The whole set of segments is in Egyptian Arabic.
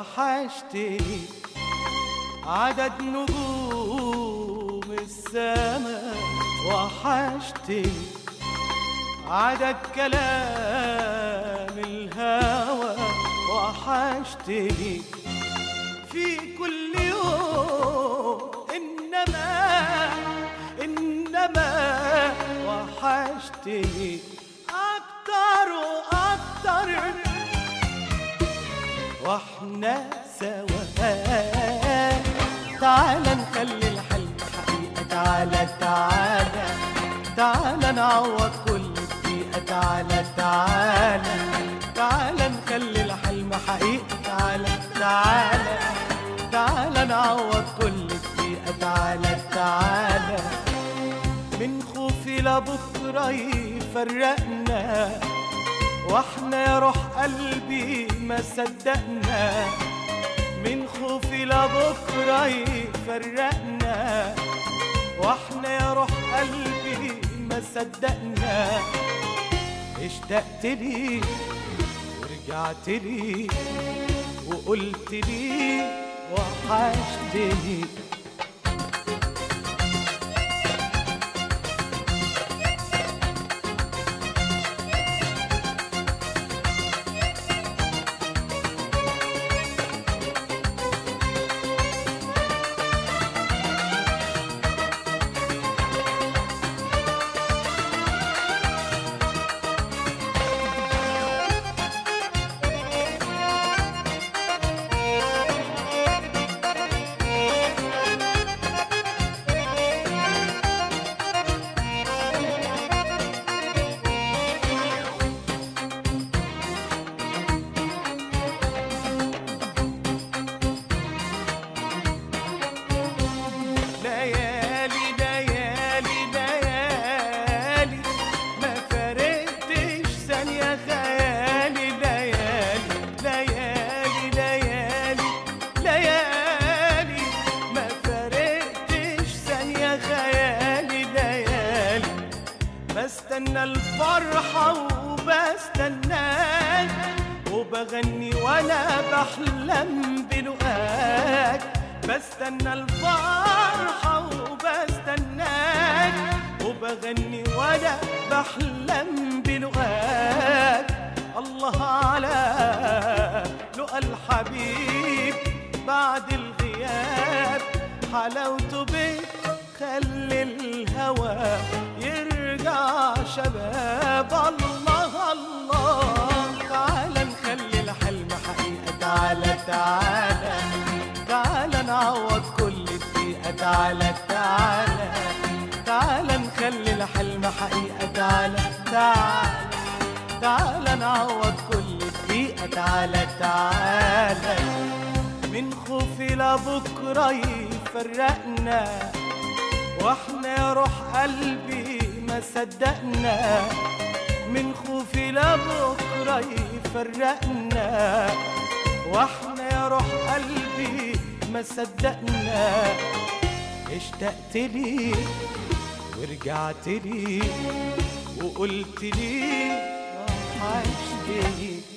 وحشتني عدد نجوم السماء وحشتني عدد كلام الهوى وحشتني في كل يوم إنما إنما وحشتني أكتر وأكتر واحنا سوا تعال نخلي الحلم حقيقة تعالى تعالى تعالى نعوض كل دقيقة تعالى تعالى تعالى نخلي الحلم حقيقة تعالى تعالى تعالى نعوض كل دقيقة تعالى تعالى من خوفي لبكرة يفرقنا واحنا يا روح قلبي ما صدقنا من خوفي لبكرة يفرقنا واحنا يا روح قلبي ما صدقنا اشتقت لي ورجعت لي وقلت لي وحشتني ليالي ليالي ليالي ما فرقتش ثانية خيالي ليالي ليالي ليالي ليالي ما فرقتش ثانية خيالي ليالي بستنى الفرحة وبستناك وبغني وانا بحلم بلقاك بستنى الفرحة وبستناك وبغني وانا بحلم بلقاك الله على لقى الحبيب بعد الغياب حلاوته بتخلي الهوى يرجع شباب الله الله تعالى نخلي الحلم حقيقة تعالى تعالى تعالى نعوض كل دقيقة تعالى تعالى تعالى نخلي الحلم حقيقة تعالى تعالى تعالى نعوض كل دقيقة تعالى تعالى من خوفي لبكرة يفرقنا واحنا يا روح قلبي ما صدقنا من خوفي لبكرة يفرقنا واحنا يا روح قلبي ما صدقنا اشتقت لي ورجعت لي وقلت لي وحشتني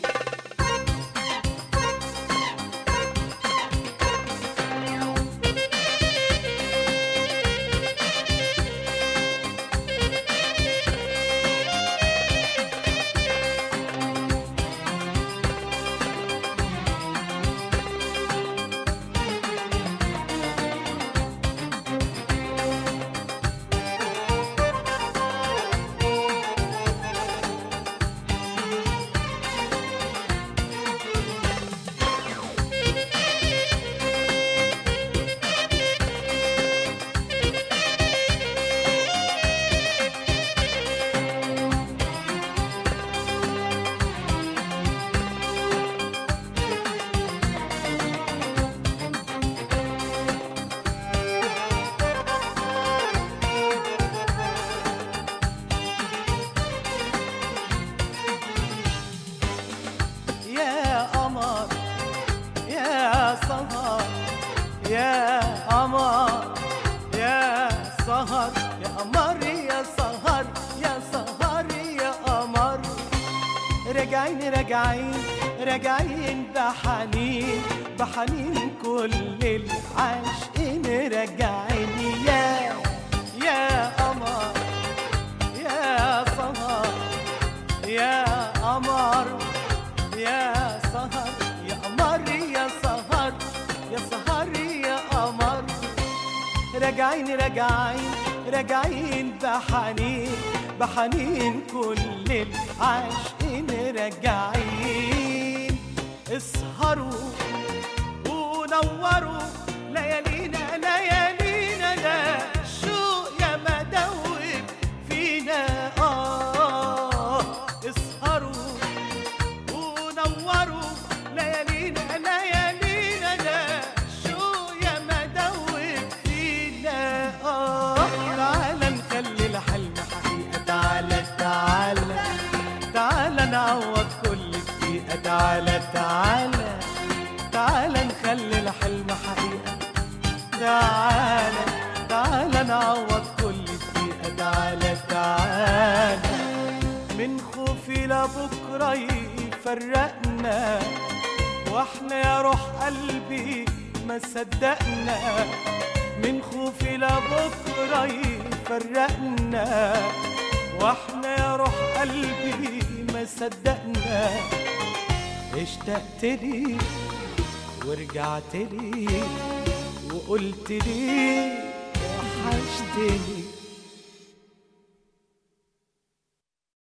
يا قمر يا سهر يا قمر يا سهر يا قمر يا سهر يا سهر يا قمر راجعين راجعين راجعين بحنين بحنين كل العاشقين راجعين يا يا قمر يا سهر يا قمر يا سهر يا قمر يا سهر يا سهر يا قمر راجعين راجعين راجعين بحنين بحنين كل العاشقين راجعين اسهروا ونوروا ليالينا ليالينا لا شو يا مدوب فينا آه اسهروا ونوروا ليالينا ليالينا لا شو يا مدوب فينا آه تعالى نخلي الحلم حقيقة تعالى تعالى تعالى نعوض كل دقيقة تعالى تعالى تعالى نخلي الحلم حقيقة تعالى تعالى نعوض كل دقيقة تعالى تعالى من خوفي لبكرة يفرقنا واحنا يا روح قلبي ما صدقنا من خوفي لبكرة يفرقنا واحنا يا روح قلبي ما صدقنا اشتقت لي ورجعت لي وقلت لي وحشتني